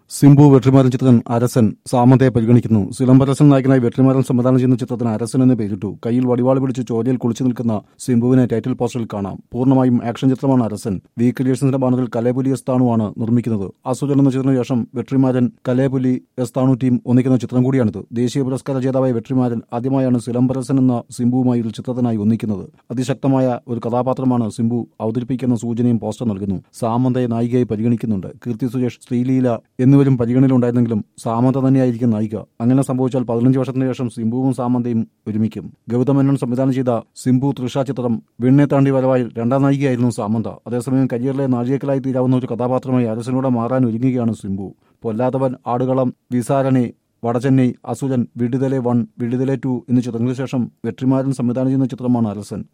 സിംബു വെട്രിമാരൻ ചിത്രൻ അരസൻ സാമന്തയെ പരിഗണിക്കുന്നു സിലംബരസൻ നായകനായി വെട്രിമാരൻ സംവിധാനം ചെയ്യുന്ന ചിത്രത്തിന് അരസൻ എന്ന് പേരിട്ടു കയ്യിൽ വടിവാൾ പിടിച്ച് ചോരയിൽ കുളിച്ചു നിൽക്കുന്ന സിംബുവിനെ ടൈറ്റിൽ പോസ്റ്ററിൽ കാണാം പൂർണ്ണമായും ആക്ഷൻ ചിത്രമാണ് അരസൻ വി ക്രിയേഷൻസിന്റെ ബാനറിൽ കലേപുലി എസ്താണുവാണ് നിർമ്മിക്കുന്നത് അസുജൻ എന്ന ചിത്രത്തിന് ശേഷം വെട്രിമാരൻ കലേപുലി എസ്താണു ടീം ഒന്നിക്കുന്ന ചിത്രം കൂടിയാണിത് ദേശീയ പുരസ്കാര ജേതാവായ വെട്രിമാരൻ ആദ്യമായാണ് സിലംബരസൻ എന്ന സിംബുവുമായി ഒരു ചിത്രത്തിനായി ഒന്നിക്കുന്നത് അതിശക്തമായ ഒരു കഥാപാത്രമാണ് സിംബു അവതരിപ്പിക്കുന്ന സൂചനയും പോസ്റ്റർ നൽകുന്നു സാമന്തയെ നായികയായി പരിഗണിക്കുന്നുണ്ട് കീർത്തി സുരേഷ് ശ്രീലീല എന്നിവരും പരിഗണനയിലുണ്ടായിരുന്നെങ്കിലും സാമന്ത തന്നെയായിരിക്കും നായിക അങ്ങനെ സംഭവിച്ചാൽ പതിനഞ്ച് വർഷത്തിന് ശേഷം സിംബുവും സാമന്തയും ഒരുമിക്കും ഗൗതം മേനോൻ സംവിധാനം ചെയ്ത സിംബു തൃഷ ചിത്രം വിണ്ണെ താണ്ടി വരവായി രണ്ടാം നായികയായിരുന്നു സാമന്ത അതേസമയം കരിയറിലെ നാഴികക്കലായി തീരാവുന്ന ഒരു കഥാപാത്രമായി അരസനോടെ മാറാൻ ഒരുങ്ങുകയാണ് സിംബു പൊല്ലാത്തവൻ ആടുകളം വിസാരണി വടചെന്നൈ അസുരൻ വിടുതലെ വൺ വിടുതലെ ടു എന്നീ ചിത്രങ്ങൾക്ക് ശേഷം വെട്രിമാരൻ സംവിധാനം ചെയ്യുന്ന ചിത്രമാണ് അരസൻ